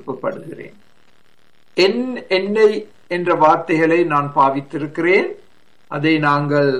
விருப்பப்படுகிறேன் என் என்னை என்ற வார்த்தைகளை நான் பாவித்திருக்கிறேன் அதை நாங்கள்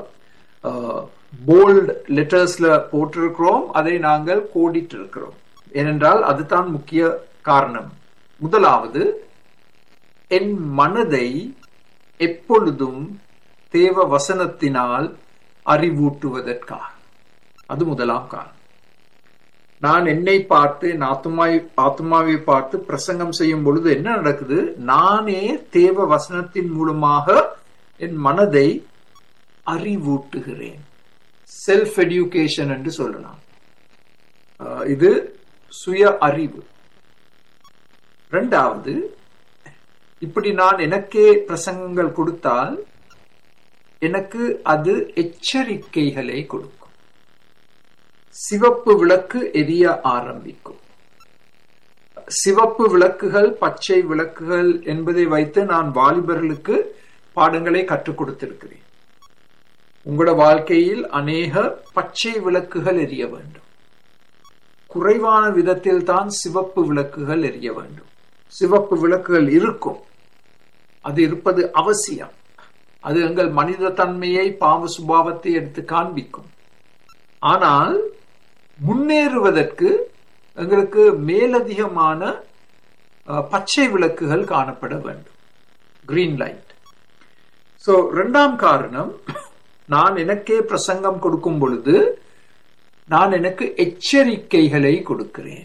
போல்ட் லெட்டர்ஸ்ல போட்டிருக்கிறோம் அதை நாங்கள் கோடிட்டு இருக்கிறோம் ஏனென்றால் அதுதான் முக்கிய காரணம் முதலாவது என் மனதை எப்பொழுதும் தேவ வசனத்தினால் அறிவூட்டுவதற்காக அது முதலாம் காரணம் நான் என்னை பார்த்து என் ஆத்மாவை ஆத்மாவை பார்த்து பிரசங்கம் செய்யும் பொழுது என்ன நடக்குது நானே தேவ வசனத்தின் மூலமாக என் மனதை அறிவூட்டுகிறேன் செல்ஃப் எடியூகேஷன் என்று சொல்லலாம் இது சுய அறிவு ரெண்டாவது இப்படி நான் எனக்கே பிரசங்கங்கள் கொடுத்தால் எனக்கு அது எச்சரிக்கைகளை கொடுக்கும் சிவப்பு விளக்கு எரிய ஆரம்பிக்கும் சிவப்பு விளக்குகள் பச்சை விளக்குகள் என்பதை வைத்து நான் வாலிபர்களுக்கு பாடங்களை கற்றுக் கொடுத்திருக்கிறேன் உங்களோட வாழ்க்கையில் அநேக பச்சை விளக்குகள் எரிய வேண்டும் குறைவான விதத்தில் தான் சிவப்பு விளக்குகள் எரிய வேண்டும் சிவப்பு விளக்குகள் இருக்கும் அது இருப்பது அவசியம் அது எங்கள் மனித தன்மையை பாவ சுபாவத்தை எடுத்து காண்பிக்கும் ஆனால் முன்னேறுவதற்கு எங்களுக்கு மேலதிகமான பச்சை விளக்குகள் காணப்பட வேண்டும் கிரீன் லைட் சோ இரண்டாம் காரணம் நான் எனக்கே பிரசங்கம் கொடுக்கும் பொழுது நான் எனக்கு எச்சரிக்கைகளை கொடுக்கிறேன்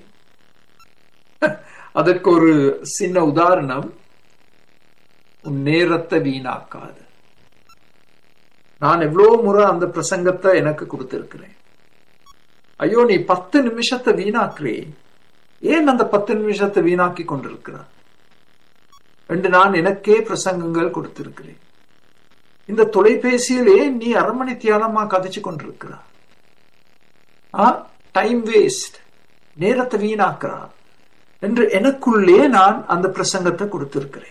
அதற்கு ஒரு சின்ன உதாரணம் உன் நேரத்தை வீணாக்காது நான் எவ்வளவு முறை அந்த பிரசங்கத்தை எனக்கு கொடுத்திருக்கிறேன் ஐயோ நீ பத்து நிமிஷத்தை வீணாக்குறே ஏன் அந்த பத்து நிமிஷத்தை வீணாக்கி கொண்டிருக்கிறார் என்று நான் எனக்கே பிரசங்கங்கள் கொடுத்திருக்கிறேன் இந்த தொலைபேசியில் ஏன் நீ அரை மணி தியானமா கதைச்சு கொண்டிருக்கிறார் டைம் வேஸ்ட் நேரத்தை வீணாக்குறா என்று எனக்குள்ளே நான் அந்த பிரசங்கத்தை கொடுத்திருக்கிறேன்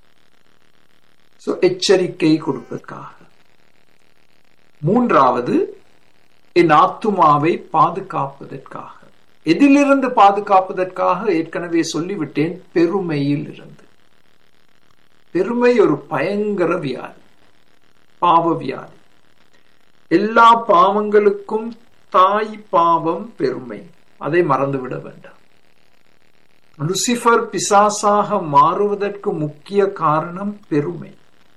எச்சரிக்கை கொடுப்பதற்காக மூன்றாவது என் ஆத்துமாவை பாதுகாப்பதற்காக எதிலிருந்து பாதுகாப்பதற்காக ஏற்கனவே சொல்லிவிட்டேன் பெருமையில் இருந்து பெருமை ஒரு பயங்கர வியாதி பாவ வியாதி எல்லா பாவங்களுக்கும் தாய் பாவம் பெருமை அதை மறந்துவிட வேண்டாம் லுசிபர் பிசாசாக மாறுவதற்கு முக்கிய காரணம் பெருமை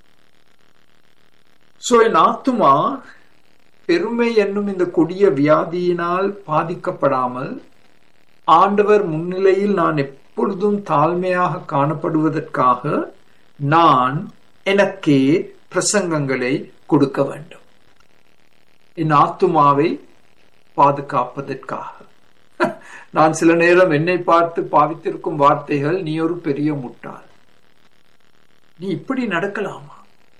சோ என் ஆத்துமா பெருமை என்னும் இந்த கொடிய வியாதியினால் பாதிக்கப்படாமல் ஆண்டவர் முன்னிலையில் நான் எப்பொழுதும் தாழ்மையாக காணப்படுவதற்காக நான் எனக்கே பிரசங்கங்களை கொடுக்க வேண்டும் என் ஆத்துமாவை பாதுகாப்பதற்காக நான் சில நேரம் என்னை பார்த்து பாவித்திருக்கும் வார்த்தைகள் நீ ஒரு பெரிய முட்டாள் நீ இப்படி நடக்கலாமா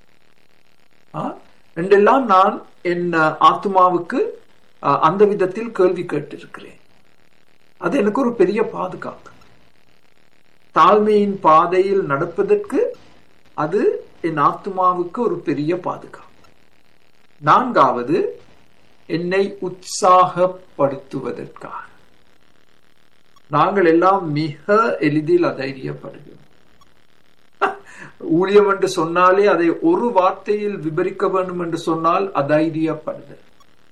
என்றெல்லாம் நான் என் ஆத்மாவுக்கு அந்த விதத்தில் கேள்வி கேட்டிருக்கிறேன் அது எனக்கு ஒரு பெரிய பாதுகாப்பு தாழ்மையின் பாதையில் நடப்பதற்கு அது என் ஆத்மாவுக்கு ஒரு பெரிய பாதுகாப்பு நான்காவது என்னை உற்சாகப்படுத்துவதற்காக நாங்கள் எல்லாம் மிக எளிதில் அதைரியப்படுகிறோம் ஊழியம் என்று சொன்னாலே அதை ஒரு வார்த்தையில் விபரிக்க வேண்டும் என்று சொன்னால் அதைரியப்படுதல்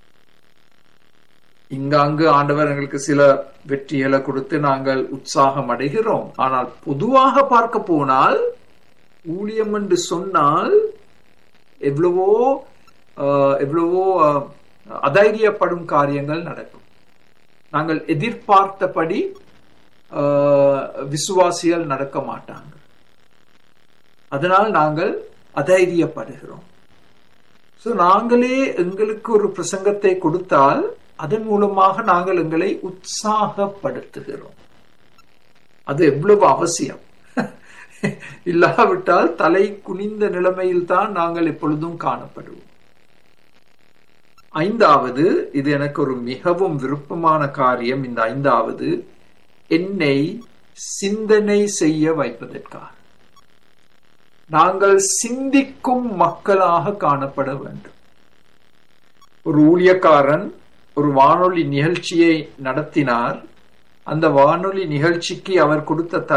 இங்காங்கு ஆண்டவர் எங்களுக்கு சில வெற்றிகளை கொடுத்து நாங்கள் உற்சாகம் அடைகிறோம் ஆனால் பொதுவாக பார்க்க போனால் ஊழியம் என்று சொன்னால் எவ்வளவோ எவ்வளவோ அதைரியப்படும் காரியங்கள் நடக்கும் நாங்கள் எதிர்பார்த்தபடி விசுவாசிகள் நடக்க மாட்டாங்க அதனால் நாங்கள் அதைரியப்படுகிறோம் ஸோ நாங்களே எங்களுக்கு ஒரு பிரசங்கத்தை கொடுத்தால் அதன் மூலமாக நாங்கள் எங்களை உற்சாகப்படுத்துகிறோம் அது எவ்வளவு அவசியம் இல்லாவிட்டால் தலை குனிந்த நிலைமையில் தான் நாங்கள் எப்பொழுதும் காணப்படுவோம் ஐந்தாவது இது எனக்கு ஒரு மிகவும் விருப்பமான காரியம் இந்த ஐந்தாவது என்னை சிந்தனை செய்ய வைப்பதற்காக நாங்கள் சிந்திக்கும் மக்களாக காணப்பட வேண்டும் ஒரு ஊழியக்காரன் ஒரு வானொலி நிகழ்ச்சியை நடத்தினார் அந்த வானொலி நிகழ்ச்சிக்கு அவர் கொடுத்த